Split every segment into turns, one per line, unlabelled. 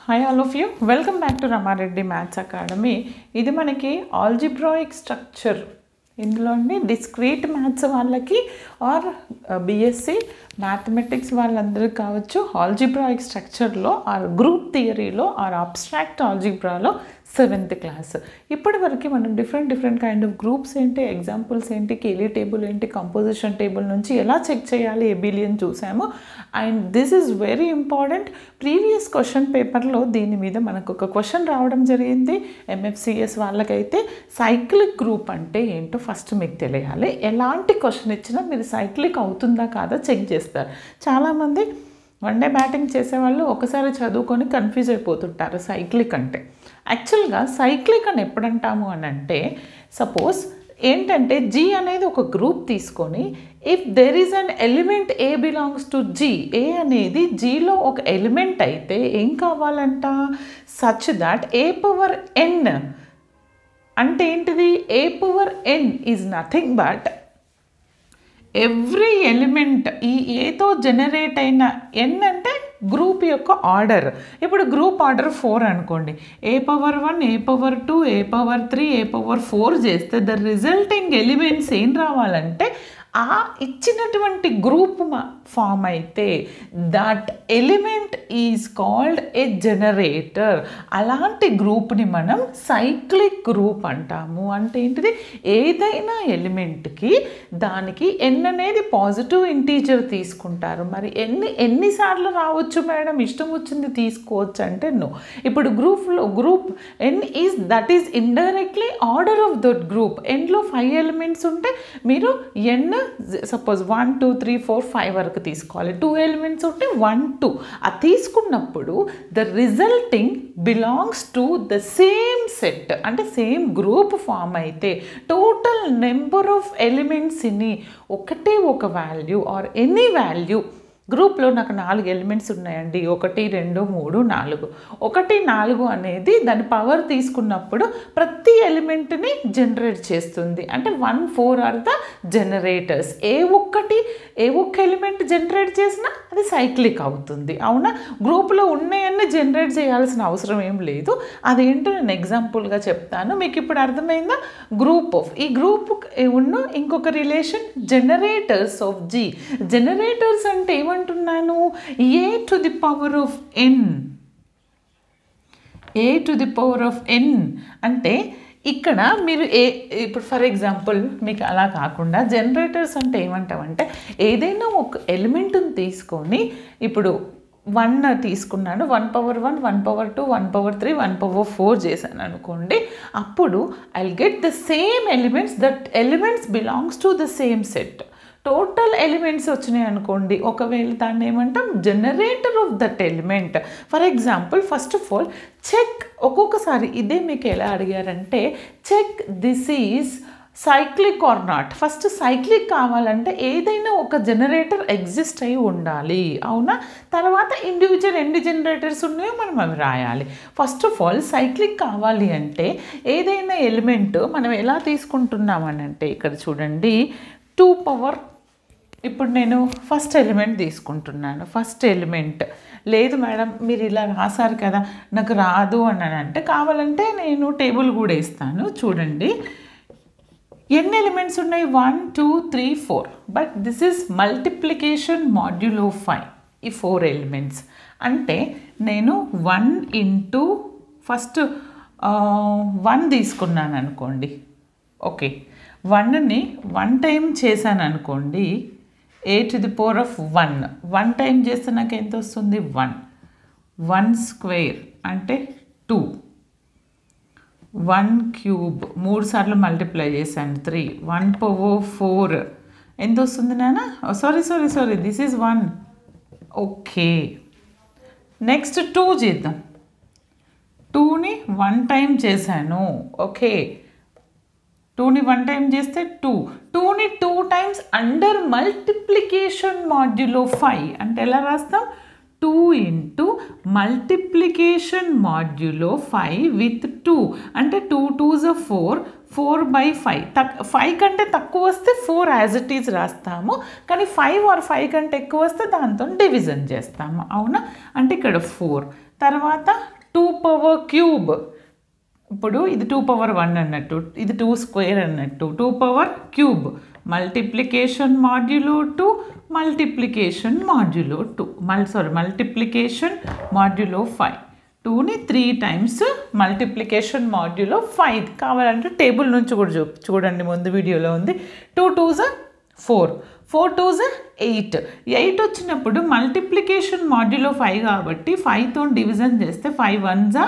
hi all of you welcome back to Ramareddy maths academy ఇది మనకి algebraic structure ఇందులో అండి డిస్క్రీట్ మ్యాథ్స్ వాళ్ళకి ఆర్ బిఎస్సి మ్యాథమెటిక్స్ వాళ్ళందరికీ కావచ్చు ఆల్జిబ్రాయిక్ స్ట్రక్చర్లో ఆర్ గ్రూప్ థియరీలో ఆర్ అబ్స్ట్రాక్ట్ ఆల్జిబ్రాలో సెవెంత్ క్లాస్ ఇప్పటి వరకు మనం different different kind of groups ఏంటి ఎగ్జాంపుల్స్ ఏంటి కేలీ టేబుల్ ఏంటి కంపోజిషన్ టేబుల్ నుంచి ఎలా చెక్ చేయాలి ఎబిలియన్ చూసాము and this is very important previous question పేపర్లో దీని మీద మనకు ఒక క్వశ్చన్ రావడం జరిగింది ఎంఎఫ్సిఎస్ వాళ్ళకైతే సైక్లిక్ గ్రూప్ అంటే ఏంటో ఫస్ట్ మీకు తెలియాలి ఎలాంటి క్వశ్చన్ ఇచ్చినా మీరు సైక్లిక్ అవుతుందా కాదా చెక్ చేస్తారు చాలామంది వన్ డే బ్యాటింగ్ చేసేవాళ్ళు ఒకసారి చదువుకొని కన్ఫ్యూజ్ అయిపోతుంటారు సైక్లిక్ అంటే యాక్చువల్గా సైక్లిక్ అని ఎప్పుడంటాము అని అంటే సపోజ్ ఏంటంటే జీ అనేది ఒక గ్రూప్ తీసుకొని if there is an element a belongs to G a అనేది జీలో ఒక ఎలిమెంట్ అయితే ఏం కావాలంట such that a power n అంటే ఏంటిది a power n is nothing but every element ఈ ఏతో జనరేట్ అయిన ఎన్ అంటే గ్రూప్ యొక్క ఆర్డర్ ఇప్పుడు గ్రూప్ ఆర్డర్ ఫోర్ అనుకోండి a power one a power two a power three a power four చేస్తే ద రిజల్టింగ్ ఎలిమెంట్స్ ఏం రావాలంటే ఆ ఇచ్చినటువంటి గ్రూప్ ఫామ్ అయితే that element is called a generator అలాంటి గ్రూప్ని మనం సైక్లిక్ గ్రూప్ అంటాము అంటే ఏంటిది ఏదైనా ఎలిమెంట్కి దానికి ఎన్ అనేది పాజిటివ్ ఇంటీజర్ తీసుకుంటారు మరి ఎన్ని ఎన్నిసార్లు రావచ్చు మేడం ఇష్టం వచ్చింది తీసుకోవచ్చు అంటే నో ఇప్పుడు గ్రూప్లో group n is that is indirectly order of that group ఎన్లో ఫైవ్ ఎలిమెంట్స్ ఉంటే మీరు n suppose one two three four five వరకు తీసుకోవాలి టూ ఎలిమెంట్స్ ఉంటే వన్ టూ అది తీసుకున్నప్పుడు the resulting belongs to the same set అంటే సేమ్ గ్రూప్ ఫామ్ అయితే టోటల్ నెంబర్ ఆఫ్ ఎలిమెంట్స్ని ఒకటే ఒక వాల్యూ ఆర్ ఎనీ వాల్యూ గ్రూప్లో నాకు నాలుగు ఎలిమెంట్స్ ఉన్నాయండి ఒకటి రెండు మూడు నాలుగు ఒకటి నాలుగు అనేది దాని పవర్ తీసుకున్నప్పుడు ప్రతి ఎలిమెంట్ని జనరేట్ చేస్తుంది అంటే one four are the generators ఏ ఒక్కటి ఏ ఒక్క ఎలిమెంట్ జనరేట్ చేసినా అది సైక్లిక్ అవుతుంది అవునా గ్రూప్లో ఉన్నాయన్నీ జనరేట్ చేయాల్సిన అవసరం ఏం లేదు అదేంటో నేను ఎగ్జాంపుల్గా చెప్తాను మీకు ఇప్పుడు అర్థమైందా గ్రూప్ ఆఫ్ ఈ గ్రూప్ ఉన్న ఇంకొక relation generators of G generators అంటే ఏమంటున్నాను a to the power of n a to the power of n అంటే ఇక్కడ మీరు ఏ ఇప్పుడు ఫర్ ఎగ్జాంపుల్ మీకు అలా కాకుండా జనరేటర్స్ అంటే ఏమంటామంటే ఏదైనా ఒక ఎలిమెంట్ని తీసుకొని ఇప్పుడు వన్ తీసుకున్నాను one power one one power two one power three one power four చేశాను అనుకోండి అప్పుడు I get the same elements that elements belongs to the same set total elements వచ్చినాయి అనుకోండి ఒకవేళ దాన్ని ఏమంటాం generator of that element for example first of all check ఒక్కొక్కసారి ఇదే మీకు ఎలా అడిగారంటే check this is cyclic or not first cyclic కావాలంటే ఏదైనా ఒక జనరేటర్ ఎగ్జిస్ట్ అయి ఉండాలి అవునా తర్వాత ఇండివిజువల్ ఎన్ని జనరేటర్స్ ఉన్నాయో మనం అవి రాయాలి ఫస్ట్ ఆఫ్ ఆల్ సైక్లిక్ కావాలి అంటే ఏదైనా ఎలిమెంట్ మనం ఎలా తీసుకుంటున్నామనంటే ఇక్కడ చూడండి టూ పవర్ ఇప్పుడు నేను ఫస్ట్ ఎలిమెంట్ తీసుకుంటున్నాను ఫస్ట్ ఎలిమెంట్ లేదు మేడం మీరు ఇలా రాశారు కదా నాకు రాదు అని అంటే కావాలంటే నేను టేబుల్ కూడా వేస్తాను చూడండి ఎన్ని ఎలిమెంట్స్ ఉన్నాయి one two three four but this is multiplication modulo five ఈ ఫోర్ ఎలిమెంట్స్ అంటే నేను వన్ ఇంటూ ఫస్ట్ వన్ తీసుకున్నాను అనుకోండి ఓకే వన్ని వన్ టైం చేశాను అనుకోండి a to the power of one one time చేస్తే నాకు ఎంత వస్తుంది వన్ వన్ స్క్వేర్ అంటే టూ వన్ క్యూబ్ మూడు సార్లు మల్టిప్లై చేశాను త్రీ వన్ పవర్ ఫోర్ ఎంత వస్తుంది నాన్న sorry sorry sorry this is one okay next two చేద్దాం టూని వన్ టైం చేశాను ఓకే టూని వన్ టైం చేస్తే టూ టూని two times under multiplication modulo five అంటే ఎలా రాస్తాం two into multiplication modulo five with two అంటే two twos four four by five తక్ ఫైవ్ కంటే తక్కువ వస్తే ఫోర్ యాజ్ ఇట్ ఈజ్ రాస్తాము కానీ ఫైవ్ ఆర్ ఫైవ్ కంటే ఎక్కువ వస్తే దాంతో డివిజన్ చేస్తాము అవునా అంటే ఇక్కడ ఫోర్ తర్వాత టూ పవర్ క్యూబ్ ఇప్పుడు ఇది టూ పవర్ వన్ అన్నట్టు ఇది టూ స్క్వేర్ అన్నట్టు two power cube multiplication modulo two multiplication modulo two mul sorry multiplication modulo five టూని three times multiplication modulo five కావాలంటే టేబుల్ నుంచి కూడా చూ చూడండి ముందు వీడియోలో ఉంది టూ టూజా ఫోర్ ఫోర్ టూజా ఎయిట్ ఎయిట్ వచ్చినప్పుడు మల్టిప్లికేషన్ మాడ్యులో ఫైవ్ కాబట్టి ఫైవ్తో డివిజన్ చేస్తే ఫైవ్ వన్జా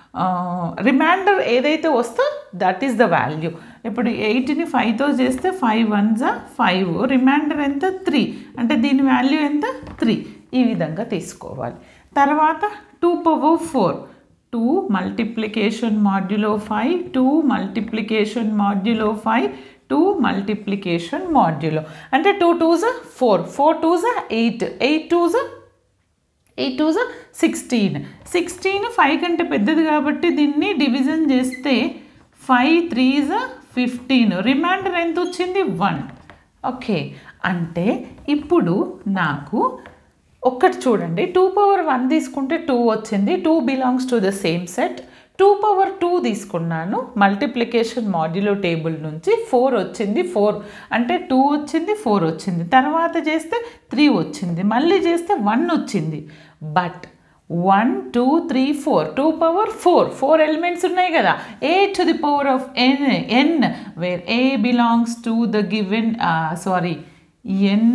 రిమైండర్ ఏదైతే వస్తో దట్ ఈస్ ద వాల్యూ ఇప్పుడు ఎయిట్ని ఫైవ్తో చేస్తే ఫైవ్ వన్ జా ఫైవ్ రిమైండర్ ఎంత త్రీ అంటే దీని వాల్యూ ఎంత త్రీ ఈ విధంగా తీసుకోవాలి తర్వాత two power four two multiplication modulo five two multiplication modulo five two multiplication modulo అంటే టూ టూజా ఫోర్ ఫోర్ టూజా ఎయిట్ ఎయిట్ టూజా ఎయిట్ టూజా సిక్స్టీన్ సిక్స్టీన్ ఫైవ్ కంటే పెద్దది కాబట్టి దీన్ని డివిజన్ చేస్తే ఫైవ్ త్రీజా ఫిఫ్టీన్ రిమైండర్ ఎంత వచ్చింది వన్ ఓకే అంటే ఇప్పుడు నాకు ఒక్కటి చూడండి టూ పవర్ వన్ తీసుకుంటే టూ వచ్చింది two belongs to the same set two power two తీసుకున్నాను మల్టిప్లికేషన్ మాడ్యులో టేబుల్ నుంచి ఫోర్ వచ్చింది ఫోర్ అంటే టూ వచ్చింది ఫోర్ వచ్చింది తర్వాత చేస్తే త్రీ వచ్చింది మళ్ళీ చేస్తే వన్ వచ్చింది but one two three four two power four four elements ఉన్నాయి కదా a to the power of n n where a belongs to the given sorry n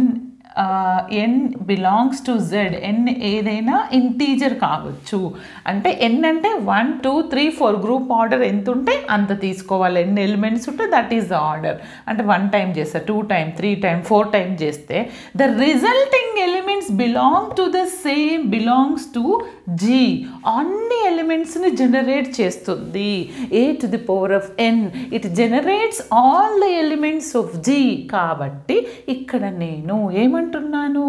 n belongs to Z n ఏదైనా integer కావచ్చు అంటే n అంటే one two three four group order ఎంత ఉంటే అంత తీసుకోవాలి ఎన్ని ఎలిమెంట్స్ ఉంటే దట్ ఈస్ ద ఆర్డర్ అంటే వన్ టైం చేస్తే two time three time four time చేస్తే the resulting elements belong to the same belongs to G అన్ని ఎలిమెంట్స్ని జనరేట్ చేస్తుంది a to the power of n it generates all the elements of G కాబట్టి ఇక్కడ నేను ఏమంటున్నాను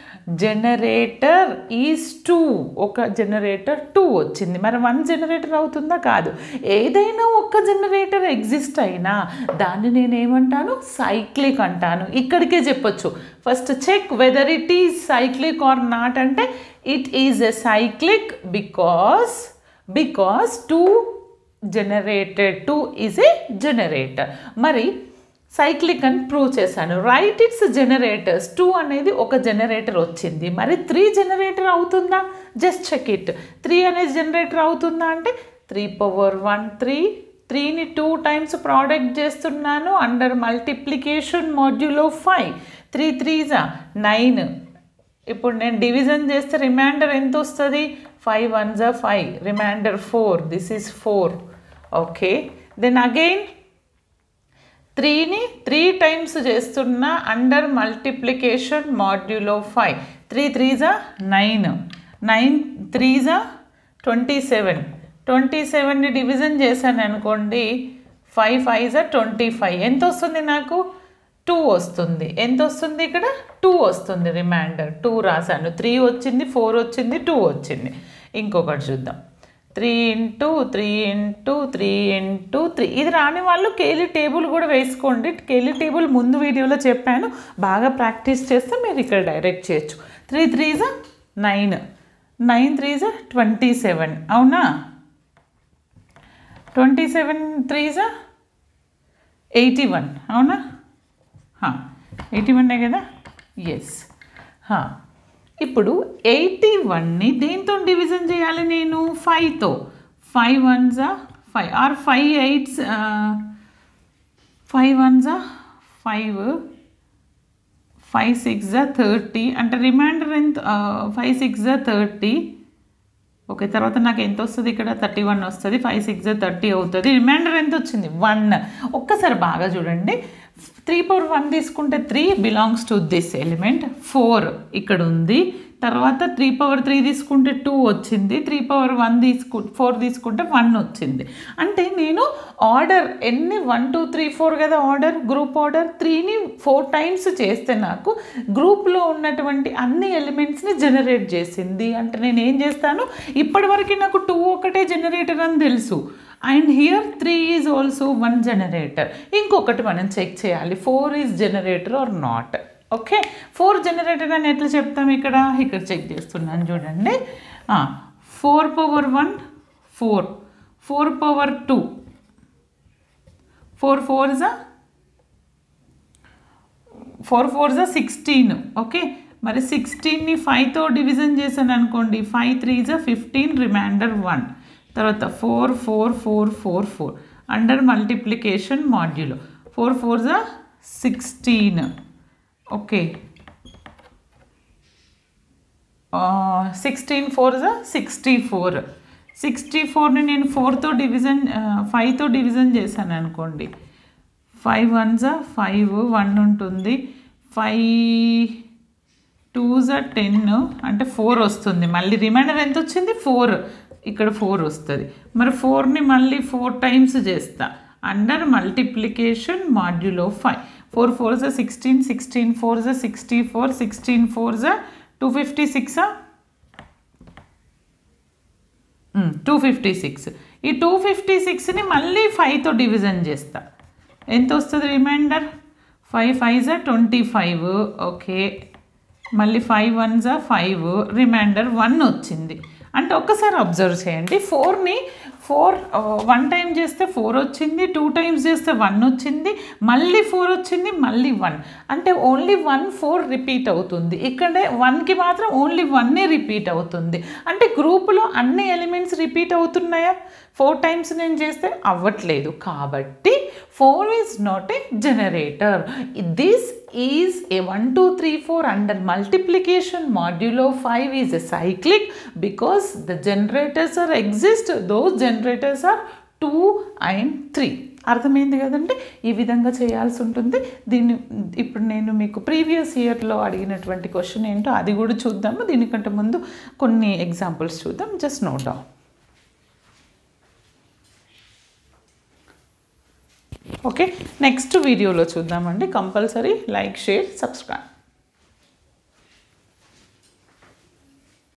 generator is two ఒక generator two వచ్చింది మరి వన్ జనరేటర్ అవుతుందా కాదు ఏదైనా ఒక్క జనరేటర్ ఎగ్జిస్ట్ అయినా దాన్ని నేను ఏమంటాను సైక్లిక్ అంటాను ఇక్కడికే చెప్పొచ్చు first check whether it is cyclic or not అంటే it is a cyclic because because two generated two is a generator మరి సైక్లిక్ అని ప్రూవ్ చేశాను రైట్ ఇట్స్ జనరేటర్స్ టూ అనేది ఒక జనరేటర్ వచ్చింది మరి త్రీ జనరేటర్ అవుతుందా జస్ట్ చెక్ ఇట్ త్రీ అనేది జనరేటర్ అవుతుందా అంటే త్రీ పవర్ వన్ త్రీ త్రీని టూ టైమ్స్ ప్రోడక్ట్ చేస్తున్నాను under multiplication modulo five three త్రీజా నైన్ ఇప్పుడు నేను డివిజన్ చేస్తే రిమైండర్ ఎంత వస్తుంది ఫైవ్ వన్ జా five remainder four this is four okay then again త్రీని త్రీ టైమ్స్ చేస్తున్న under multiplication modulo five three త్రీజా నైన్ నైన్ త్రీజా ట్వంటీ సెవెన్ ట్వంటీ సెవెన్ని డివిజన్ చేశాను అనుకోండి ఫైవ్ ఫైవ్ జా ట్వంటీ ఫైవ్ ఎంత వస్తుంది నాకు టూ వస్తుంది ఎంత వస్తుంది ఇక్కడ టూ వస్తుంది రిమైండర్ టూ రాశాను త్రీ వచ్చింది ఫోర్ వచ్చింది టూ వచ్చింది ఇంకొకటి చూద్దాం three into three into three into three ఇది రాని వాళ్ళు కేలీ టేబుల్ కూడా వేసుకోండి కేలీ టేబుల్ ముందు వీడియోలో చెప్పాను బాగా ప్రాక్టీస్ చేస్తే మీరు ఇక్కడ డైరెక్ట్ చేయొచ్చు త్రీ త్రీజా నైన్ నైన్ త్రీజా ట్వంటీ సెవెన్ అవునా ట్వంటీ సెవెన్ త్రీజా ఎయిటీ వన్ అవునా ఎయిటీ వన్నే కదా ఎస్ ఇప్పుడు ఎయిటీ వన్ని దేంతో డివిజన్ చేయాలి నేను ఫైవ్తో ఫైవ్ వన్జా five or five eights five వన్జా ఫైవ్ ఫైవ్ సిక్స్ జా థర్టీ అంటే రిమైండర్ ఎంత ఫైవ్ సిక్స్ జా థర్టీ ఓకే తర్వాత నాకు ఎంత వస్తుంది ఇక్కడ థర్టీ వన్ వస్తుంది ఫైవ్ సిక్స్ థర్టీ అవుతుంది రిమైండర్ ఎంత వచ్చింది వన్ ఒక్కసారి బాగా చూడండి త్రీ పవర్ వన్ తీసుకుంటే three belongs to this element four ఇక్కడ ఉంది తర్వాత త్రీ పవర్ త్రీ తీసుకుంటే టూ వచ్చింది త్రీ పవర్ వన్ తీసుకు ఫోర్ తీసుకుంటే వన్ వచ్చింది అంటే నేను ఆర్డర్ ఎన్ని వన్ టూ త్రీ ఫోర్ కదా ఆర్డర్ గ్రూప్ ఆర్డర్ త్రీని ఫోర్ టైమ్స్ చేస్తే నాకు గ్రూప్లో ఉన్నటువంటి అన్ని ఎలిమెంట్స్ని జనరేట్ చేసింది అంటే నేను ఏం చేస్తాను ఇప్పటివరకు నాకు టూ ఒకటే జనరేటర్ అని తెలుసు and here three is also one generator ఇంకొకటి మనం చెక్ చేయాలి four is generator or not okay four generator అని ఎట్లా చెప్తాం ఇక్కడ ఇక్కడ చెక్ చేస్తున్నాను చూడండి four power one four four power two four four జా ఫోర్ ఫోర్ జా సిక్స్టీన్ ఓకే మరి సిక్స్టీన్ని ఫైవ్తో డివిజన్ చేశాను అనుకోండి ఫైవ్ త్రీ జా ఫిఫ్టీన్ రిమైండర్ వన్ తర్వాత four four four four four under multiplication module four four జా సిక్స్టీన్ ఓకే సిక్స్టీన్ ఫోర్ జా సిక్స్టీ ఫోర్ సిక్స్టీ ఫోర్ని నేను ఫోర్తో డివిజన్ ఫైవ్తో డివిజన్ చేశాను అనుకోండి ఫైవ్ వన్ జా ఫైవ్ వన్ ఉంటుంది ఫైవ్ టూ జా టెన్ అంటే ఫోర్ వస్తుంది మళ్ళీ రిమైండర్ ఎంత వచ్చింది ఫోర్ ఇక్కడ ఫోర్ వస్తుంది మరి ఫోర్ని మళ్ళీ ఫోర్ టైమ్స్ చేస్తా under multiplication module of five four four జా సిక్స్టీన్ సిక్స్టీన్ ఫోర్ జా సిక్స్టీ ఫోర్ సిక్స్టీన్ ఫోర్ జా టూ ఫిఫ్టీ సిక్సా టూ ఫిఫ్టీ సిక్స్ ఈ టూ ఫిఫ్టీ సిక్స్ని మళ్ళీ ఫైవ్తో డివిజన్ చేస్తా ఎంత వస్తుంది రిమైండర్ ఫైవ్ ఫైవ్ జా ట్వంటీ ఫైవ్ ఓకే మళ్ళీ ఫైవ్ వన్ జా ఫైవ్ రిమైండర్ వన్ వచ్చింది అంటే ఒక్కసారి అబ్జర్వ్ చేయండి ఫోర్ని ఫోర్ వన్ టైం చేస్తే ఫోర్ వచ్చింది టూ టైమ్స్ చేస్తే వన్ వచ్చింది మళ్ళీ ఫోర్ వచ్చింది మళ్ళీ వన్ అంటే ఓన్లీ వన్ ఫోర్ రిపీట్ అవుతుంది ఇక్కడే వన్కి మాత్రం ఓన్లీ వన్నే రిపీట్ అవుతుంది అంటే గ్రూపులో అన్ని ఎలిమెంట్స్ రిపీట్ అవుతున్నాయా ఫోర్ టైమ్స్ నేను చేస్తే అవ్వట్లేదు కాబట్టి four is not a generator this is a one two three four under multiplication modulo five is a cyclic because the generators are exist those generators are two and three అర్థమైంది కదండి ఈ విధంగా చేయాల్సి ఉంటుంది దీన్ని ఇప్పుడు నేను మీకు ప్రీవియస్ ఇయర్లో అడిగినటువంటి క్వశ్చన్ ఏంటో అది కూడా చూద్దాము దీనికంటే ముందు కొన్ని ఎగ్జాంపుల్స్ చూద్దాం just note down okay next వీడియోలో చూద్దామండి కంపల్సరీ లైక్ షేర్ సబ్స్క్రైబ్